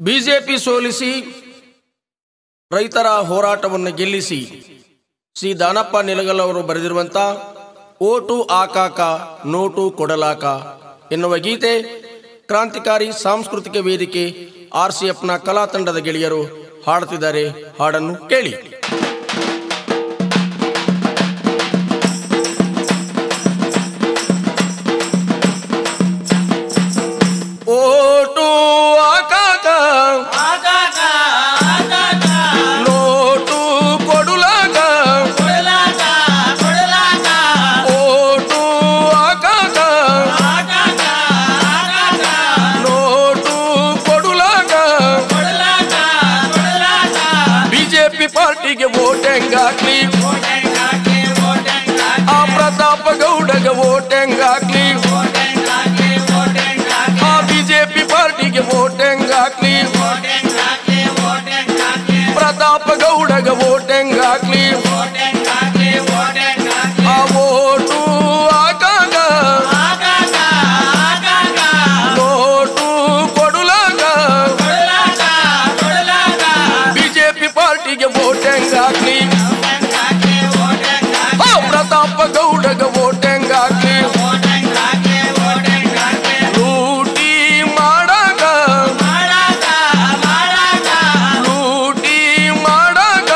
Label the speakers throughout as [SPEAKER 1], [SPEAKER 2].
[SPEAKER 1] BJP ಸೋಲಿಸಿ ರೈತರ ಹೋರಾಟವನ್ನು ಗೆಲ್ಲಿಸಿ ಸಿ ದಾನಪ್ಪ ನಿಲಗಲ್ ಅವರು ಬರೆದಿರುವಂಥ ಓಟು ಆಕಾಕ ನೋಟು ಕೊಡಲಾಕ ಎನ್ನುವ ಗೀತೆ ಕ್ರಾಂತಿಕಾರಿ ಸಾಂಸ್ಕೃತಿಕ ವೇದಿಕೆ ಆರ್ ಸಿ ಎಫ್ನ ಕಲಾ ತಂಡದ ಗೆಳೆಯರು ಹಾಡುತ್ತಿದ್ದಾರೆ ಹಾಡನ್ನು ಕೇಳಿ ಓಟು ಆಕಾಕ ನೋಟು ಕೊಡುಲಾಕ ಓಟು ಆಕಾಕ ನೋಟು ಕೊಡುಲಾಕ ಬಿಜೆಪಿ ಪಾರ್ಟಿಗೆ ವೋಟ್ ಹೆಂಗಾಕ್ಲಿ ಆ ಪ್ರತಾಪ ಗೌಡಗೆ ವೋಟ್ ಹೆಂಗಾಕ್ಲಿ ಆ ಬಿಜೆಪಿ ಪಾರ್ಟಿಗೆ ವೋಟ್ ಹೆಂಗಾಕ್ಲಿ ಪ್ರತಾಪ ಗೌಡಗೆ ವೋಟ್ ಹೆಂಗಾಕ್ಲಿ ಆ ವೋಟು ಆಕಾಗ ನೋಟು ಕೊಡುಲಾಗ ಬಿಜೆಪಿ ಪಾರ್ಟಿಗೆ ವೋಟ್ ಹೆಂಗಾಕ್ಲಿ ಆ ಪ್ರತಾಪ ಗೌಡಗೆ ವೋಟ್ ಹೆಂಗಾಕ್ಲಿ ಲೂಟಿ ಮಾಡಾಗ ಲೂಟಿ ಮಾಡಾಗ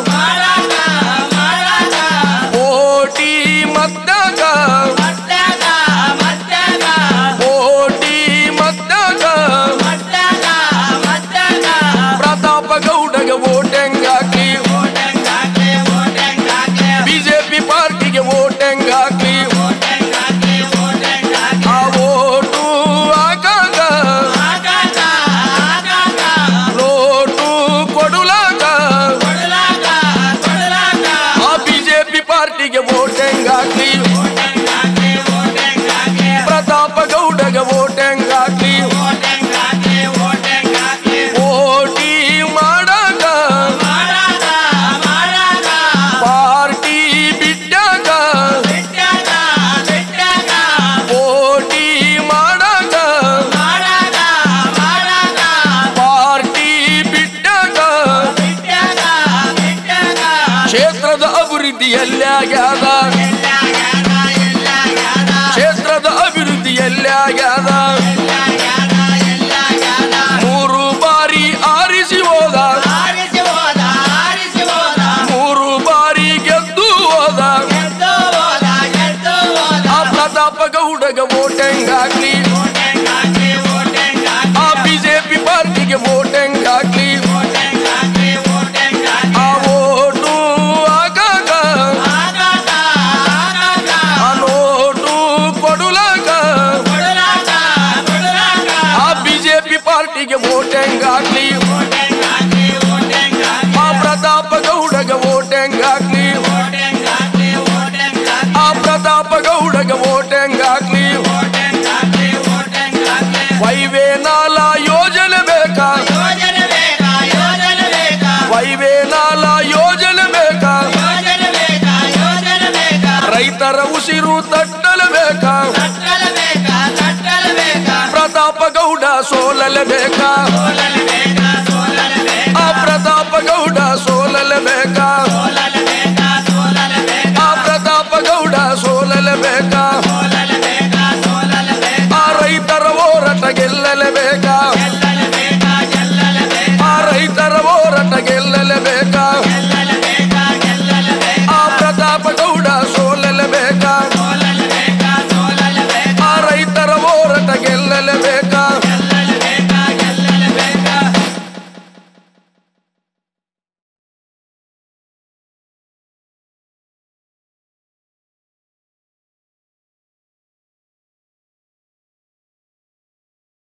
[SPEAKER 1] ಓಟಿ ಮದ್ದಾಗ ಓಟಿ ಮದ್ದಾಗ ಪ್ರತಾಪ ಗೌಡಗೆ ವೋಟ್ ಹೆಂಗಾಕ್ಲಿ ಬಿಜೆಪಿ ಪಾರ್ಟಿಗೆ ವೋಟ್ ಹೆಂಗಾಕ್ಲಿ ಆ ಓಟು ಆಗಾಗ ನೋಟು ಕೊಡುಲಾಗ ಆ ಬಿಜೆಪಿ ಪಾರ್ಟಿಗೆ ವೋಟ್ ಹೆಂಗಾಕ್ಲಿ ಪ್ರತಾಪ ಗೌಡಗೆ ವೋಟ್ ಹೆಂಗಾಕ್ಲಿ ಓಟಿ ಮಾಡಾಗ ಪಾರ್ಟಿ ಬಿಟ್ಟಾಗ ಓಟಿ ಮಾಡಾಗ ಪಾರ್ಟಿ ಬಿಟ್ಟಾಗ ಕ್ಷೇತ್ರದ ಅಭಿವೃದ್ಧಿ ಎಲ್ಲಾಗ್ಯಾದ ಕ್ಷೇತ್ರದ ಅಭಿವೃದ್ಧಿ ಎಲ್ಲಾಗ್ಯಾದ ಮೂರು ಬಾರಿ ಆರಿಸಿ ಹೋದ ಮೂರು ಬಾರಿ ಗೆದ್ದು ಹೋದ ಆ ಪ್ರತಾಪ ಗೌಡಗ ವೋಟ್ ಹೆಂಗಾಕ್ಲಿ ಆ ಬಿಜೆಪಿ ಪಾರ್ಟಿಗೆ ವೋಟ್ ಹೆಂಗಾಕ್ಲಿ ಆ ಓಟು ಆಗಾಗ ಆ ನೋಟು ಕೊಡುಲಾಗ ಆ ಬಿಜೆಪಿ ಪಾರ್ಟಿಗೆ ವೋಟ್ ಹೆಂಗಾಕ್ಲಿ ಆ ಪ್ರತಾಪ ಗೌಡಗ ವೋಟ್ ಹೆಂಗಾಕ್ಲಿ ಆ ಪ್ರತಾಪ ಗೌಡಗ ವೋಟ್ ಹೆಂಗಾಕ್ಲಿ ವೈವೇ ನಾಲ ಯೋಜನೆ ಬೇಕಾ ವೈವೇ ನಾಲ ಯೋಜನೆ ಬೇಕಾ ರೈತರ ಉಸಿರು ತಟ್ಟಲೇಬೇಕಾ ಪ್ರತಾಪ ಗೌಡ ಸೋಲಲೇಬೇಕಾ ಆ ಪ್ರತಾಪ ಗೌಡ ಸೋಲಲೇಬೇಕಾ